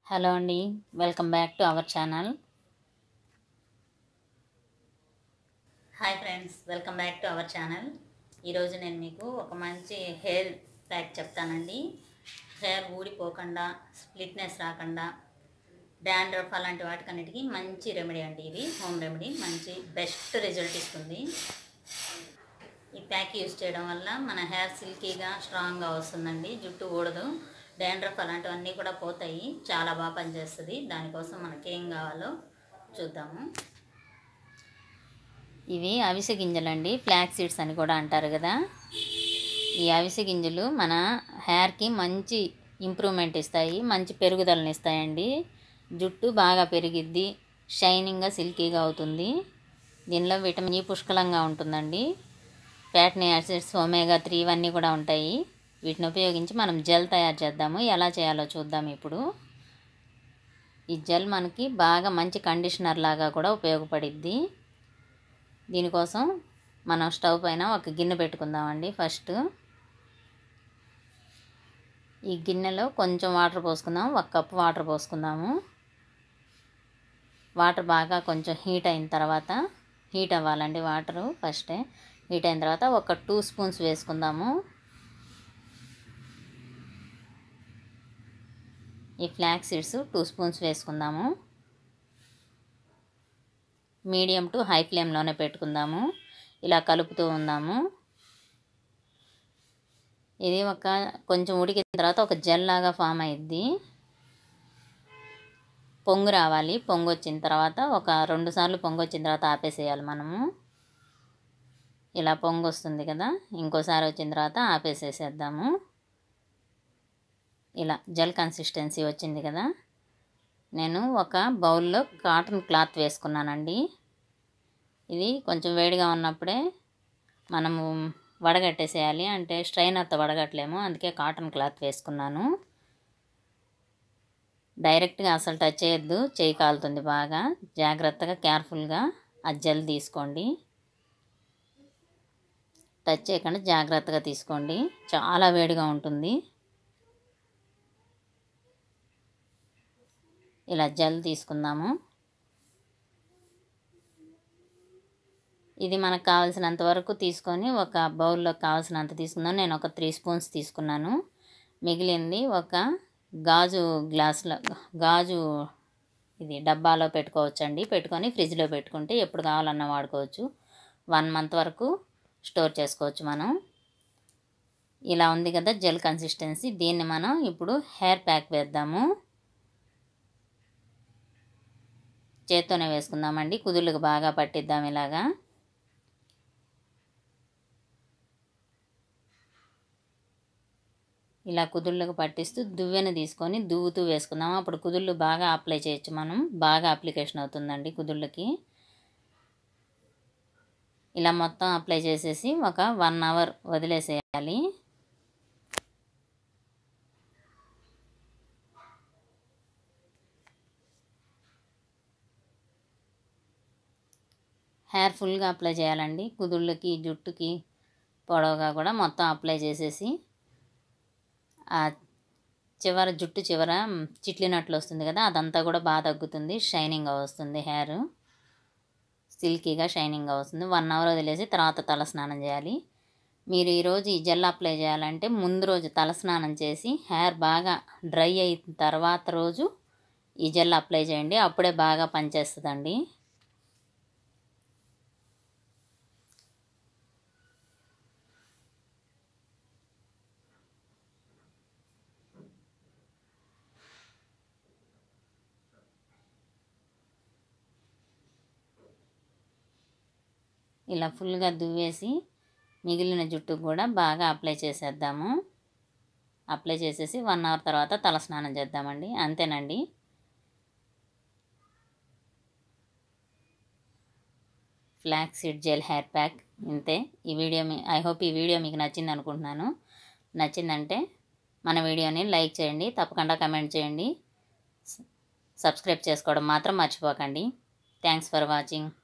hello అండి welcome back to our channel hi friends welcome back to our channel ఈరోజు నేను మీకు ఒక మంచి హెయిర్ ప్యాక్ చెప్తానండి హెయిర్ ఊడిపోకుండా స్ప్లిట్నెస్ రాకుండా డాండ్రఫ్ అలాంటి వాటికన్నిటికీ మంచి రెమెడీ అండి ఇది హోమ్ రెమెడీ మంచి బెస్ట్ రిజల్ట్ ఇస్తుంది ఈ ప్యాక్ యూస్ చేయడం వల్ల మన హెయిర్ సిల్కీగా స్ట్రాంగ్గా వస్తుందండి జుట్టు ఊడదు డాండ్రఫ్ అలాంటివన్నీ కూడా పోతాయి చాలా బాగా పనిచేస్తుంది దానికోసం మనకి ఏం కావాలో చూద్దాము ఇవి అవిసె గింజలండి ఫ్లాక్ సీడ్స్ అని కూడా అంటారు కదా ఈ అవిసె గింజలు మన హెయిర్కి మంచి ఇంప్రూవ్మెంట్ ఇస్తాయి మంచి పెరుగుదలను ఇస్తాయండి జుట్టు బాగా పెరిగిద్ది షైనింగ్గా సిల్కీగా అవుతుంది దీనిలో విటమిన్ ఈ పుష్కలంగా ఉంటుందండి ఫ్యాట్ని యాసిడ్స్ ఒమేగా త్రీ ఇవన్నీ కూడా ఉంటాయి వీటిని ఉపయోగించి మనం జెల్ తయారు చేద్దాము ఎలా చేయాలో చూద్దాం ఇప్పుడు ఈ జెల్ మనకి బాగా మంచి కండిషనర్ లాగా కూడా ఉపయోగపడిద్ది దీనికోసం మనం స్టవ్ పైన ఒక గిన్నె పెట్టుకుందామండి ఫస్ట్ ఈ గిన్నెలో కొంచెం వాటర్ పోసుకుందాం ఒక కప్పు వాటర్ పోసుకుందాము వాటర్ బాగా కొంచెం హీట్ అయిన తర్వాత హీట్ అవ్వాలండి వాటరు ఫస్టే హీట్ అయిన తర్వాత ఒక టూ స్పూన్స్ వేసుకుందాము ఈ ఫ్లాక్ సీడ్స్ టూ స్పూన్స్ వేసుకుందాము మీడియం టు హై ఫ్లేమ్లోనే పెట్టుకుందాము ఇలా కలుపుతూ ఉందాము ఇది ఒక కొంచెం ఉడికిన తర్వాత ఒక జెల్ లాగా ఫామ్ అయ్యిద్ది పొంగు రావాలి పొంగు వచ్చిన తర్వాత ఒక రెండు సార్లు పొంగు వచ్చిన తర్వాత ఆపేసేయాలి మనము ఇలా పొంగు వస్తుంది కదా ఇంకోసారి వచ్చిన తర్వాత ఆపేసేసేద్దాము ఇలా జెల్ కన్సిస్టెన్సీ వచ్చింది కదా నేను ఒక బౌల్లో కాటన్ క్లాత్ వేసుకున్నానండి ఇది కొంచెం వేడిగా ఉన్నప్పుడే మనము వడగట్టేసేయాలి అంటే స్ట్రైనర్తో వడగట్టలేము అందుకే కాటన్ క్లాత్ వేసుకున్నాను డైరెక్ట్గా అసలు టచ్ చేయొద్దు చేయి కాలుతుంది బాగా జాగ్రత్తగా కేర్ఫుల్గా ఆ జెల్ తీసుకోండి టచ్ చేయకుండా జాగ్రత్తగా తీసుకోండి చాలా వేడిగా ఉంటుంది ఇలా జెల్ తీసుకుందాము ఇది మనకు కావాల్సినంత వరకు తీసుకొని ఒక బౌల్లో కావాల్సినంత తీసుకుందాం నేను ఒక త్రీ స్పూన్స్ తీసుకున్నాను మిగిలింది ఒక గాజు గ్లాసులో గాజు ఇది డబ్బాలో పెట్టుకోవచ్చండి పెట్టుకొని ఫ్రిడ్జ్లో పెట్టుకుంటే ఎప్పుడు కావాలన్నా వాడుకోవచ్చు వన్ మంత్ వరకు స్టోర్ చేసుకోవచ్చు మనం ఇలా ఉంది కదా జెల్ కన్సిస్టెన్సీ దీన్ని మనం ఇప్పుడు హెయిర్ ప్యాక్ వేద్దాము చేత్తోనే వేసుకుందామండి కుదుళ్ళకు బాగా పట్టిద్దాం ఇలాగా ఇలా కుదుళ్ళకు పట్టిస్తూ దువ్వెన తీసుకొని దువ్వుతూ వేసుకుందాం అప్పుడు కుదుళ్ళు బాగా అప్లై చేయొచ్చు మనం బాగా అప్లికేషన్ అవుతుందండి కుదుళ్ళకి ఇలా మొత్తం అప్లై చేసేసి ఒక వన్ అవర్ వదిలేసేయాలి హెయిర్ ఫుల్గా అప్లై చేయాలండి కుదుళ్ళకి జుట్టుకి పొడవుగా కూడా మొత్తం అప్లై చేసేసి ఆ చివర జుట్టు చివర చిట్లినట్లు వస్తుంది కదా అదంతా కూడా బాగా తగ్గుతుంది షైనింగ్గా వస్తుంది హెయిర్ సిల్కీగా షైనింగ్గా వస్తుంది వన్ అవర్ వదిలేసి తర్వాత తల స్నానం చేయాలి మీరు ఈరోజు ఈ జెల్ అప్లై చేయాలంటే ముందు రోజు తల స్నానం చేసి హెయిర్ బాగా డ్రై అయిన తర్వాత రోజు ఈ జెల్ అప్లై చేయండి అప్పుడే బాగా పనిచేస్తుందండి ఇలా ఫుల్గా దువ్వేసి మిగిలిన జుట్టుకు కూడా బాగా అప్లై చేసేద్దాము అప్లై చేసేసి వన్ అవర్ తర్వాత తల స్నానం చేద్దామండి అంతేనండి flax seed gel hair pack ఇంతే ఈ వీడియో మీ ఐ హోప్ ఈ వీడియో మీకు నచ్చింది అనుకుంటున్నాను నచ్చిందంటే మన వీడియోని లైక్ చేయండి తప్పకుండా కమెంట్ చేయండి సబ్స్క్రైబ్ చేసుకోవడం మాత్రం మర్చిపోకండి థ్యాంక్స్ ఫర్ వాచింగ్